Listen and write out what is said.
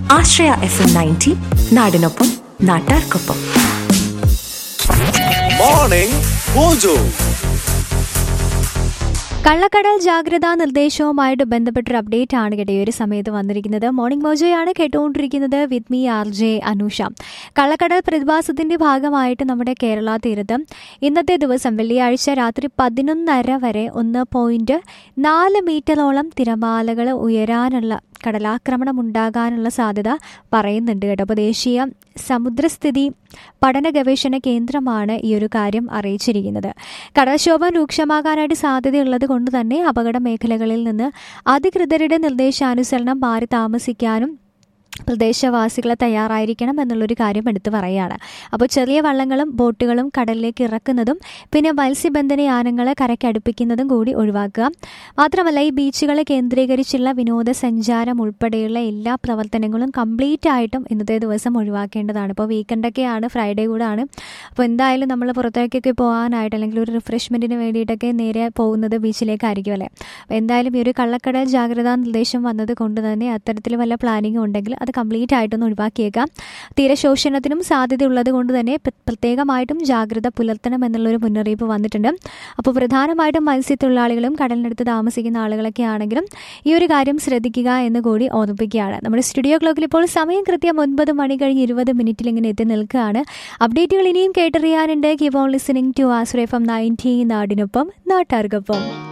ആശ്രയ F M ninety നാടിനൊപ്പം നാട്ടാർക്കൊപ്പം Morning Mojo. കള്ളക്കടൽ ജാഗ്രതാ നിർദ്ദേശവുമായിട്ട് ബന്ധപ്പെട്ടൊരു അപ്ഡേറ്റ് ആണ് കേട്ടോ ഈ ഒരു സമയത്ത് വന്നിരിക്കുന്നത് മോർണിംഗ് മോജോയാണ് കേട്ടുകൊണ്ടിരിക്കുന്നത് with me R J Anusha കള്ളക്കടൽ പ്രതിഭാസത്തിന്റെ ഭാഗമായിട്ട് നമ്മുടെ കേരള തീരത്ത് ഇന്നത്തെ ദിവസം വെള്ളിയാഴ്ച രാത്രി പതിനൊന്നര വരെ ഒന്ന് പോയിന്റ് നാല് മീറ്ററോളം തിരമാലകൾ ഉയരാനുള്ള കടലാക്രമണം ഉണ്ടാകാനുള്ള സാധ്യത പറയുന്നുണ്ട് കേട്ടോ അപ്പോൾ ദേശീയ സമുദ്രസ്ഥിതി പഠന ഗവേഷണ കേന്ദ്രമാണ് ഈ ഒരു കാര്യം അറിയിച്ചിരിക്കുന്നത് കടൽക്ഷോഭം രൂക്ഷമാകാനായിട്ട് സാധ്യതയുള്ളത് കൊണ്ട് തന്നെ അപകട മേഖലകളിൽ നിന്ന് അധികൃതരുടെ നിർദ്ദേശാനുസരണം മാറി താമസിക്കാനും പ്രദേശവാസികളെ തയ്യാറായിരിക്കണം എന്നുള്ളൊരു കാര്യം എടുത്തു പറയുകയാണ് അപ്പോൾ ചെറിയ വള്ളങ്ങളും ബോട്ടുകളും കടലിലേക്ക് ഇറക്കുന്നതും പിന്നെ മത്സ്യബന്ധന യാനങ്ങളെ കരയ്ക്കടുപ്പിക്കുന്നതും കൂടി ഒഴിവാക്കുക മാത്രമല്ല ഈ ബീച്ചുകളെ കേന്ദ്രീകരിച്ചുള്ള വിനോദസഞ്ചാരം ഉൾപ്പെടെയുള്ള എല്ലാ പ്രവർത്തനങ്ങളും കംപ്ലീറ്റ് ആയിട്ടും ഇന്നത്തെ ദിവസം ഒഴിവാക്കേണ്ടതാണ് ഇപ്പോൾ വീക്കെൻഡൊക്കെയാണ് ഫ്രൈഡേ കൂടെ ആണ് അപ്പോൾ എന്തായാലും നമ്മൾ പുറത്തേക്കൊക്കെ പോകാനായിട്ട് അല്ലെങ്കിൽ ഒരു റിഫ്രഷ്മെൻറ്റിന് വേണ്ടിയിട്ടൊക്കെ നേരെ പോകുന്നത് ബീച്ചിലേക്കായിരിക്കും അല്ലേ അപ്പോൾ എന്തായാലും ഈ ഒരു കള്ളക്കടൽ ജാഗ്രതാ നിർദ്ദേശം വന്നത് കൊണ്ട് തന്നെ അത്തരത്തിൽ വല്ല പ്ലാനിങ്ങും ഉണ്ടെങ്കിൽ അത് കംപ്ലീറ്റ് ആയിട്ടൊന്ന് ഒഴിവാക്കിയേക്കാം തീരശോഷണത്തിനും സാധ്യതയുള്ളത് കൊണ്ട് തന്നെ പ്ര- പ്രത്യേകമായിട്ടും ജാഗ്രത പുലർത്തണം എന്നുള്ളൊരു മുന്നറിയിപ്പ് വന്നിട്ടുണ്ട് അപ്പോൾ പ്രധാനമായിട്ടും മത്സ്യത്തൊഴിലാളികളും കടലിനടുത്ത് താമസിക്കുന്ന ആളുകളൊക്കെ ആണെങ്കിലും ഈ ഒരു കാര്യം ശ്രദ്ധിക്കുക എന്ന് കൂടി ഓർമ്മിപ്പിക്കുകയാണ് നമ്മുടെ സ്റ്റുഡിയോ ക്ലോക്കിൽ ഇപ്പോൾ സമയം കൃത്യം ഒൻപത് മണി കഴിഞ്ഞ് ഇരുപത് മിനിറ്റിൽ ഇങ്ങനെ എത്തി നിൽക്കുകയാണ് അപ്ഡേറ്റുകൾ ഇനിയും കേട്ടറിയാനുണ്ട് keep on listening to Ashraya from ninety നാടിനൊപ്പം നാട്ടാർക്കൊപ്പം